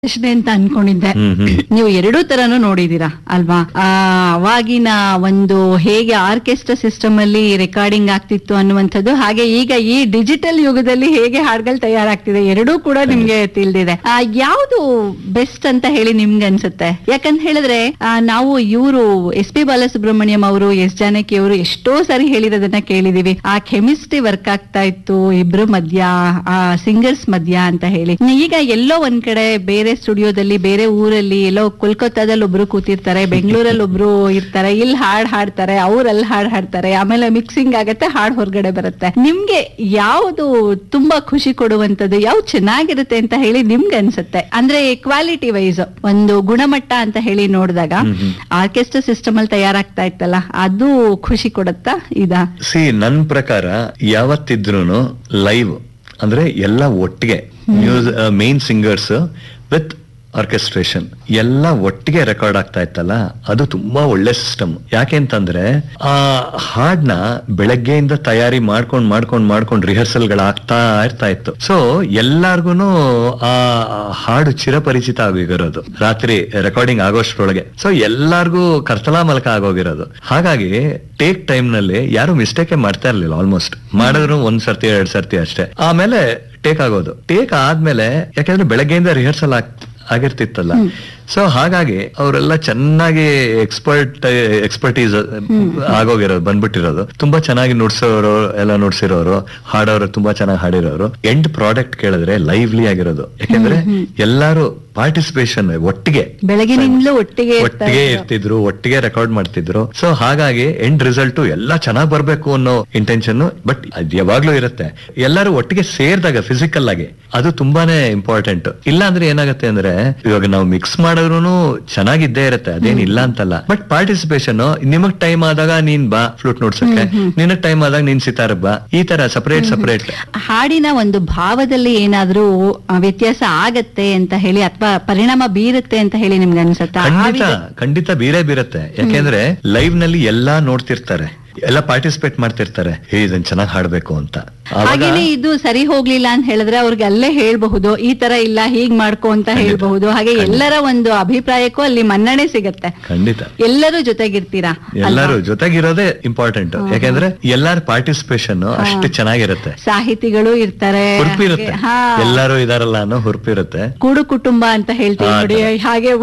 ಪ್ರಶ್ನೆ ಅಂತ ಅನ್ಕೊಂಡಿದ್ದೆ ಹ್ಮ್ ಹ್ಮ್ ನೀವು ಎರಡೂ ತರನು ನೋಡಿದೀರಾ ಅಲ್ವಾ ಆ, ಅವಾಗಿನ ಒಂದು ಹೇಗೆ ಆರ್ಕೆಸ್ಟ್ರಾ ಸಿಸ್ಟಮ್ ಅಲ್ಲಿ ರೆಕಾರ್ಡಿಂಗ್ ಆಗ್ತಿತ್ತು ಅನ್ನುವಂಥದ್ದು ಹಾಗೆ ಈಗ ಈ ಡಿಜಿಟಲ್ ಯುಗದಲ್ಲಿ ಹೇಗೆ ಹಾಡ್ಗಳು ತಯಾರಾಗ್ತಿದೆ ಎರಡೂ ಕೂಡ ನಿಮ್ಗೆ ತಿಳಿದಿದೆ ಯಾವುದು ಬೆಸ್ಟ್ ಅಂತ ಹೇಳಿ ನಿಮ್ಗೆ ಅನ್ಸುತ್ತೆ ಯಾಕಂತ ಹೇಳಿದ್ರೆ ಆ, ನಾವು ಇವರು ಎಸ್ ಪಿ ಬಾಲಸುಬ್ರಹ್ಮಣ್ಯಂ ಅವರು ಎಸ್ ಜಾನಕಿ ಅವರು ಎಷ್ಟೋ ಸಾರಿ ಹೇಳಿರೋದನ್ನ ಕೇಳಿದೀವಿ ಆ ಕೆಮಿಸ್ಟ್ರಿ ವರ್ಕ್ ಆಗ್ತಾ ಇತ್ತು ಇಬ್ರು ಮಧ್ಯ ಆ ಸಿಂಗರ್ಸ್ ಮಧ್ಯ ಅಂತ ಹೇಳಿ ಈಗ ಎಲ್ಲೋ ಒಂದ್ ಕಡೆ ಬೇರೆ ಸ್ಟುಡಿಯೋದಲ್ಲಿ ಬೇರೆ ಊರಲ್ಲಿ ಎಲ್ಲೋ ಕೋಲ್ಕತ್ತಾದಲ್ಲಿ ಒಬ್ರು ಕೂತಿರ್ತಾರೆ ಬೆಂಗಳೂರಲ್ಲಿ ಒಬ್ರು ಇರ್ತಾರೆ ಇಲ್ಲಿ ಹಾಡ್ ಹಾಡ್ತಾರೆ ಅವ್ರಲ್ಲಿ ಹಾಡ್ ಹಾಡ್ತಾರೆ ಆಮೇಲೆ ಮಿಕ್ಸಿಂಗ್ ಆಗತ್ತೆ ಹಾಡ್ ಹೊರಗಡೆ ಬರುತ್ತೆ ನಿಮ್ಗೆ ಯಾವುದು ತುಂಬಾ ಖುಷಿ ಕೊಡುವಂತದ್ದು ಯಾವ್ದು ಚೆನ್ನಾಗಿರುತ್ತೆ ಅಂತ ಹೇಳಿ ನಿಮ್ಗೆ ಅನ್ಸುತ್ತೆ ಅಂದ್ರೆ ಕ್ವಾಲಿಟಿ ವೈಸ್ ಒಂದು ಗುಣಮಟ್ಟ ಅಂತ ಹೇಳಿ ನೋಡಿದಾಗ ಆರ್ಕೆಸ್ಟ್ರಾ ಸಿಸ್ಟಮ್ ಅಲ್ಲಿ ತಯಾರಾಗ್ತಾ ಇತ್ತಲ್ಲ ಅದು ಖುಷಿ ಕೊಡುತ್ತಾ ಇದಾ ಸಿ ನನ್ ಪ್ರಕಾರ ಯಾವತ್ತಿದ್ರೂನು ಲೈವ್ ಅಂದ್ರೆ ಎಲ್ಲ ಒಟ್ಟಿಗೆ ಮ್ಯೂಸ್ ಮೇನ್ ಸಿಂಗರ್ಸ್ ವಿತ್ ಆರ್ಕೆಸ್ಟ್ರೇಷನ್ ಎಲ್ಲ ಒಟ್ಟಿಗೆ ರೆಕಾರ್ಡ್ ಆಗ್ತಾ ಇತ್ತಲ್ಲ ಅದು ತುಂಬಾ ಒಳ್ಳೆ ಸಿಸ್ಟಮ್ ಯಾಕೆ ಅಂತಂದ್ರೆ ಆ ಹಾಡ್ನ ಬೆಳಗ್ಗೆಯಿಂದ ತಯಾರಿ ಮಾಡ್ಕೊಂಡ್ ಮಾಡ್ಕೊಂಡ್ ಮಾಡ್ಕೊಂಡ್ ರಿಹರ್ಸಲ್ ಆಗ್ತಾ ಇರ್ತಾ ಇತ್ತು ಸೊ ಎಲ್ಲಾರ್ಗುನು ಆ ಹಾಡು ಚಿರಪರಿಚಿತ ಆಗಿರೋದು ರಾತ್ರಿ ರೆಕಾರ್ಡಿಂಗ್ ಆಗೋಷ್ಟ್ರೊಳಗೆ ಸೊ ಎಲ್ಲಾರ್ಗೂ ಕರ್ತಲಾ ಮಲಕ ಆಗೋಗಿರೋದು ಹಾಗಾಗಿ ಟೇಕ್ ಟೈಮ್ ನಲ್ಲಿ ಯಾರು ಮಿಸ್ಟೇಕ್ ಮಾಡ್ತಾ ಇರ್ಲಿಲ್ಲ ಆಲ್ಮೋಸ್ಟ್ ಮಾಡಿದ್ರು ಒಂದ್ ಸರ್ತಿ ಎರಡ್ ಸರ್ತಿ ಅಷ್ಟೇ ಆಮೇಲೆ ಟೇಕ್ ಆಗೋದು ಟೇಕ್ ಆದ್ಮೇಲೆ ಯಾಕಂದ್ರೆ ಬೆಳಗ್ಗೆಯಿಂದ ರಿಹರ್ಸಲ್ ಆಗ್ ಆಗಿರ್ತಿತ್ತಲ್ಲ ಸೊ ಹಾಗಾಗಿ ಅವರೆಲ್ಲ ಚೆನ್ನಾಗಿ ಎಕ್ಸ್ಪರ್ಟ್ ಎಕ್ಸ್ಪರ್ಟೀಸ್ ಆಗೋಗಿರೋದು ಬಂದ್ಬಿಟ್ಟಿರೋದು ತುಂಬಾ ಚೆನ್ನಾಗಿ ನುಡ್ಸೋರು ಎಲ್ಲ ನುಡ್ಸಿರೋರು ಹಾಡೋರು ತುಂಬಾ ಚೆನ್ನಾಗಿ ಹಾಡಿರೋರು ಎಂಡ್ ಪ್ರಾಡಕ್ಟ್ ಕೇಳಿದ್ರೆ ಲೈವ್ಲಿ ಆಗಿರೋದು ಯಾಕಂದ್ರೆ ಎಲ್ಲಾರು ಪಾರ್ಟಿಸಿಪೇಷನ್ ಒಟ್ಟಿಗೆ ಬೆಳಗಿನಿಂದಲೂ ಒಟ್ಟಿಗೆ ಇರ್ತಾ ಒಟ್ಟಿಗೆ ಇದ್ರು. ಇರ್ತಿದ್ರು ಒಟ್ಟಿಗೆ ರೆಕಾರ್ಡ್ ಮಾಡ್ತಿದ್ರು ಸೊ ಹಾಗಾಗಿ ಎಂಡ್ ರಿಸಲ್ಟ್ ಎಲ್ಲ ಚೆನ್ನಾಗ್ ಬರ್ಬೇಕು ಅನ್ನೋ ಇಂಟೆನ್ಷನ್ ಬಟ್ ಅದ್ ಯಾವಾಗ್ಲೂ ಇರುತ್ತೆ ಎಲ್ಲರೂ ಒಟ್ಟಿಗೆ ಸೇರಿದಾಗ ಫಿಸಿಕಲ್ ಆಗಿ ಅದು ತುಂಬಾನೇ ಇಂಪಾರ್ಟೆಂಟ್ ಇಲ್ಲ ಅಂದ್ರೆ ಏನಾಗುತ್ತೆ ಅಂದ್ರೆ ಇವಾಗ ನಾವು ಮಿಕ್ಸ್ ಮಾಡಿದ್ರು ಚೆನ್ನಾಗಿದ್ದೇ ಇರುತ್ತೆ ಅದೇನ್ ಇಲ್ಲ ಅಂತಲ್ಲ ಬಟ್ ಪಾರ್ಟಿಸಿಪೇಷನ್ ನಿಮಗ್ ಟೈಮ್ ಆದಾಗ ನೀನ್ ಬಾ ಫ್ಲೂಟ್ ನೋಡ್ಸಕ್ಕೆ ನಿನಗ್ ಟೈಮ್ ಆದಾಗ ನೀನ್ ಸಿತಾರ ಬಾ ಈ ತರ ಸಪರೇಟ್ ಸಪರೇಟ್ ಹಾಡಿನ ಒಂದು ಭಾವದಲ್ಲಿ ಏನಾದ್ರೂ ಆ, ವ್ಯತ್ಯಾಸ ಆಗತ್ತೆ ಅಂತ ಹೇಳಿ ಅಥವಾ ಪರಿಣಾಮ ಬೀರುತ್ತೆ ಅಂತ ಹೇಳಿ ನಿಮ್ಗೆ ಅನ್ಸುತ್ತಾ ಆ ಖಂಡಿತ ವಿಧ- ಖಂಡಿತ ಬೇರೆ ಬೀರತ್ತೆ ಯಾಕೆಂದ್ರೆ ಲೈವ್ ನಲ್ಲಿ ಎಲ್ಲಾ ನೋಡ್ತಿರ್ತಾರೆ ಎಲ್ಲ ಪಾರ್ಟಿಸಿಪೇಟ್ ಮಾಡ್ತಿರ್ತಾರೆ ಹೇ ಇದನ್ ಚೆನ್ನಾಗ್ ಹಾಡ್ಬೇಕು ಅಂತ ಆವಾಗ ಹಾಗೇನೆ ಇದು ಸರಿ ಹೋಗ್ಲಿಲ್ಲ ಅಂತ ಹೇಳಿದ್ರೆ ಅವ್ರಿಗೆ ಅಲ್ಲೇ ಹೇಳ್ಬಹುದು ಈ ತರ ಇಲ್ಲ ಹೀಗ್ ಮಾಡ್ಕೊ ಅಂತ ಹೇಳ್ಬಹುದು ಹಾಗೆ ಎಲ್ಲರ ಒಂದು ಅಭಿಪ್ರಾಯಕ್ಕೂ ಅಲ್ಲಿ ಮನ್ನಣೆ ಸಿಗತ್ತೆ ಖಂಡಿತ ಎಲ್ಲರೂ ಜೊತೆಗಿರ್ತೀರಾ ಎಲ್ಲರೂ ಜೊತೆಗಿರೋದೇ ಇಂಪಾರ್ಟೆಂಟ್ ಯಾಕೆಂದ್ರೆ ಎಲ್ಲಾರ ಪಾರ್ಟಿಸಿಪೇಷನ್ ಅಷ್ಟು ಚೆನ್ನಾಗಿರುತ್ತೆ ಸಾಹಿತಿಗಳು ಇರ್ತಾರೆ ಹುರುಪಿರುತ್ತೆ ಹಾ ಎಲ್ಲರೂ ಇದಾರಲ್ಲ ಅನ್ನೋ ಹುರುಪಿರುತ್ತೆ ಕೂಡು ಕುಟುಂಬ ಅಂತ ಹೇಳ್ತೀವಿ ಆ ನೋಡಿ ತರ. ಹಾಗೆ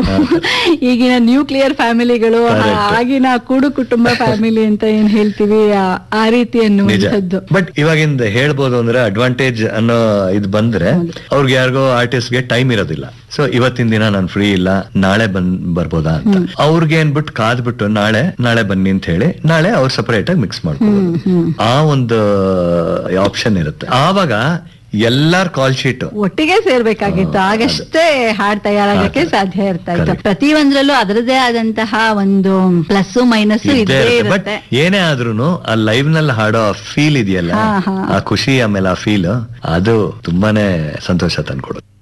ಈಗಿನ ನ್ಯೂಕ್ಲಿಯರ್ ಫ್ಯಾಮಿಲಿಗಳು Correct. ಆಗಿನ ಕೂಡು ಕುಟುಂಬ ಫ್ಯಾಮಿಲಿ ಅಂತ ಏನ್ ಹೇಳ್ತೀವಿ ಆ- ಆ ರೀತಿ ನಿಜ ಅನ್ನುವಂಥದ್ದು ಬಟ್ ಇವಾಗಿಂದ ಹೇಳ್ಬೋದು ಅಂದ್ರೆ ಅಡ್ವಾಂಟೇಜ್ ಅನ್ನೋ ಇದು ಬಂದ್ರೆ ಅವ್ರಿಗೆ ಯಾರಿಗೋ ಆರ್ಟಿಸ್ಟ್ ಗೆ ಟೈಮ್ ಇರೋದಿಲ್ಲ ಸೊ ಇವತ್ತಿನ ದಿನ ನಾನು ಫ್ರೀ ಇಲ್ಲ ನಾಳೆ ಬಂದ್ ಬರ್ಬೋದಾ ಅಂತ ಅವ್ರಿಗೆ ಏನ್ಬಿಟ್ಟು ಕಾದ್ಬಿಟ್ಟು ನಾಳೆ ನಾಳೆ ಬನ್ನಿ ಅಂತ ಹೇಳಿ ನಾಳೆ ಅವ್ರು ಸಪರೇಟ್ ಆಗಿ ಮಿಕ್ಸ್ ಮಾಡ್ಬೋದು ಆ ಒಂದು ಆಪ್ಷನ್ ಇರುತ್ತೆ ಆವಾಗ ಎಲ್ಲಾರ್ ಕಾಲ್ ಶೀಟ್ ಒಟ್ಟಿಗೆ ಸೇರ್ಬೇಕಾಗಿತ್ತು ಆಗಷ್ಟೇ ಹಾಡ್ ತಯಾರಾಗಕ್ಕೆ ಸಾಧ್ಯ ಇರ್ತಾ ಇತ್ತು ಪ್ರತಿ ಒಂದ್ರಲ್ಲೂ ಅದರದೇ ಆದಂತಹ ಒಂದು ಪ್ಲಸ್ ಮೈನಸ್ ಇದ್ದೇ ಇದ್ದೇ ಇರುತ್ತೆ ಬಟ್ ಇರುತ್ತೆ ಏನೇ ಆದ್ರೂನು ಆ ಲೈವ್ ನಲ್ಲಿ ಹಾಡೋ ಫೀಲ್ ಇದೆಯಲ್ಲ ಹಾ, ಹಾ. ಆ ಖುಷಿ ಆಮೇಲೆ ಆ ಫೀಲ್ ಅದು ತುಂಬಾನೇ ಸಂತೋಷ ತಂದ್ಕೊಡುತ್ತೆ